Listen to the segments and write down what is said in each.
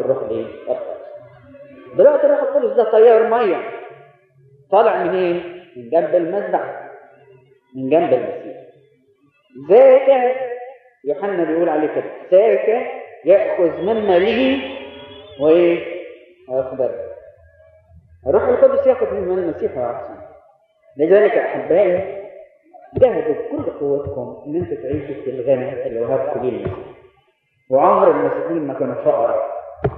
الروح الايه؟ القدس. دلوقتي الروح القدس ده تيار ميه طالع منين؟ من جنب المذبح من جنب المسيح. ذاك يوحنا بيقول عليه كده ذاك يأخذ مما لي وايه؟ ويخبر. الروح القدس ياخذ من المسيح ويعصم. لذلك احبائي جاهدوا بكل قوتكم ان انتوا تعيشوا في الغنى اللي وهبكم ليه المسيح. وعمر المسيحيين ما كانوا فقراء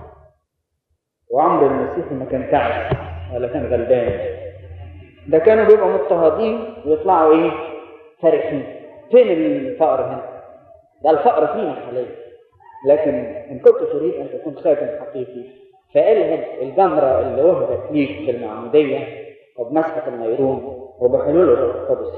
وعمر المسيحي ما كان تعس ولا كان غلبان ده كانوا بيبقوا مضطهدين ويطلعوا ايه فرحين فين الفقر هنا ده الفقر فينا حاليا لكن ان كنت تريد ان تكون خادم حقيقي فالهب الجمره اللي وهبت ليك بالمعموديه وبمسحه النيرون وبحلول الروح القدس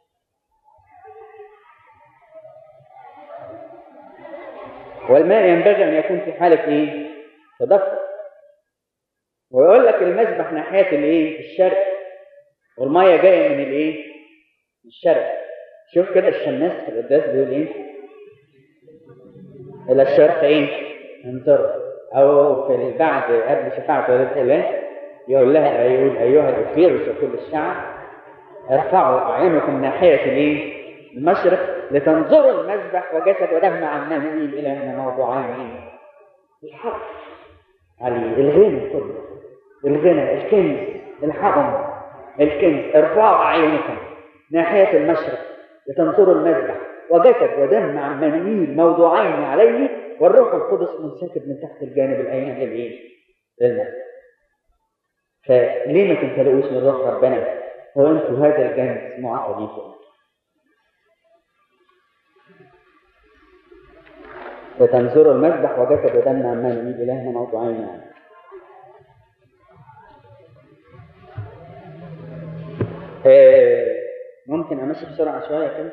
والماء ينبغي ان يكون في حاله ايه؟ تدفق ويقول لك المسبح ناحيه الايه؟ الشرق والميه جايه من الايه؟ من الشرق شوف كده الشماس في القداس بيقول ايه؟ الى الشرق ايه؟ انظر او في البعد قبل شفاعة ولادة الله يقول لها يقول ايها الاخيرس وكل الشعب ارفعوا اعينكم ناحيه الايه؟ المشرق لتنظروا المذبح وجسد ودم عمه الهنا موضوعان الحق عليه الغنى كله الغنى الكنز الحقن الكنز ارفعوا اعينكم ناحيه المشرق لتنظروا المذبح وجسد ودم عمانيين موضوعين عليه والروح القدس منسكب من تحت الجانب الايمن للايه؟ للمذبح فليه ما تمتلئوش من روح ربنا وانتم هذا الجنس معطى ليكم وتنظروا المذبح وجسد ودم عمان من إلهنا موضوعين يعني. آه ممكن أمشي بسرعة شوية كده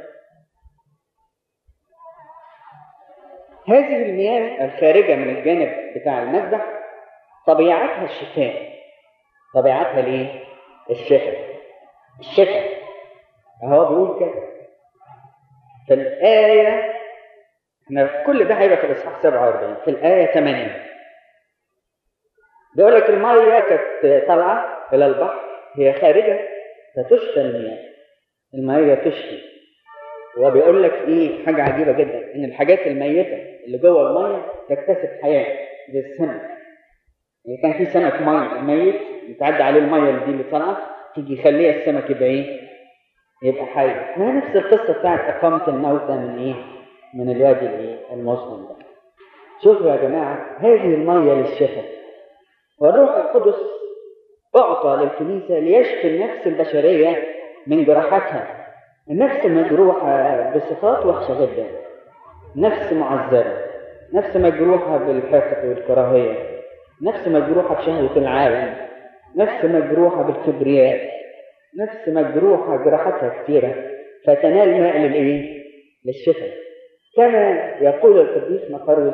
هذه المياه الخارجة من الجانب بتاع المذبح طبيعتها الشفاء طبيعتها ليه؟ الشفاء الشفاء اهو بيقول كده في الآية احنا كل ده هيبقى في الاصحاح 47 في الايه 8 بيقول لك الميه كانت طالعه الى البحر هي خارجه فتشفى المياه الميه تشفي وبيقول لك ايه حاجه عجيبه جدا ان الحاجات الميته اللي جوه الميه تكتسب حياه زي السمك يعني كان في سمك ميه ميت يتعدى عليه الميه اللي دي اللي طالعه تيجي يخليها السمك يبقى ايه؟ يبقى حي ما نفس القصه بتاعت اقامه الموتى من ايه؟ من الوادي الايه المظلم ده شوفوا يا جماعه هذه الميه للشفاء والروح القدس اعطى للكنيسه ليشفي النفس البشريه من جراحاتها النفس مجروحه بصفات وحشه جدا نفس معذبه نفس مجروحه بالحقد والكراهيه نفس مجروحه بشهوه العالم نفس مجروحه بالكبرياء نفس مجروحه جراحاتها كثيره فتنال ماء للايه للشفاء كما يقول القديس مقرس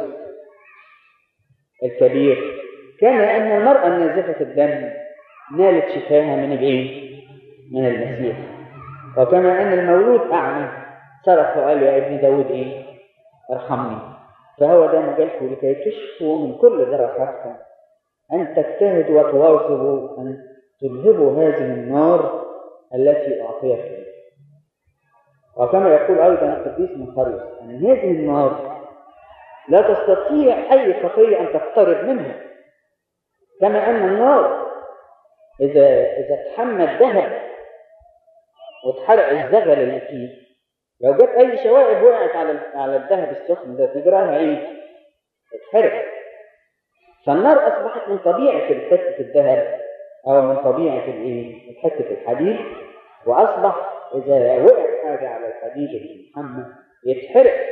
الكبير كما ان المراه النازفه الدم نالت شفاها من الايه؟ من المسيح وكما ان المولود اعمى صرخ وقال يا ابن داود ايه؟ ارحمني فهو ده مجالكم لكي تشفوا من كل جراحاتكم ان تجتهدوا وتواصلوا ان تذهبوا هذه النار التي اعطيتكم وكما يقول أيضا القديس مقرس أن هذه النار لا تستطيع أي خطية أن تقترب منها كما أن النار إذا إذا تحمى الذهب واتحرق الزغل اللي فيه لو جت أي شوائب وقعت على على الذهب السخن ده تجراها إيه؟ اتحرق فالنار أصبحت من طبيعة حتة الذهب أو من طبيعة الإيه؟ حتة الحديد وأصبح إذا وقع حاجة على الحديد المحمى يتحرق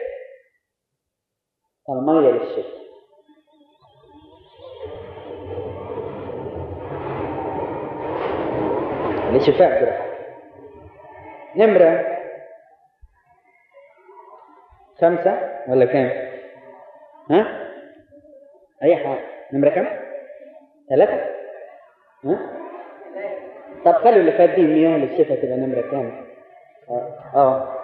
المية للشفاء لشفاء جراحة نمرة خمسة ولا كام؟ ها؟ أي حاجة نمرة كام؟ ثلاثة؟ ها؟ طب خلوا اللي فات دي المياه للشفاء تبقى نمرة كام؟ اه, آه.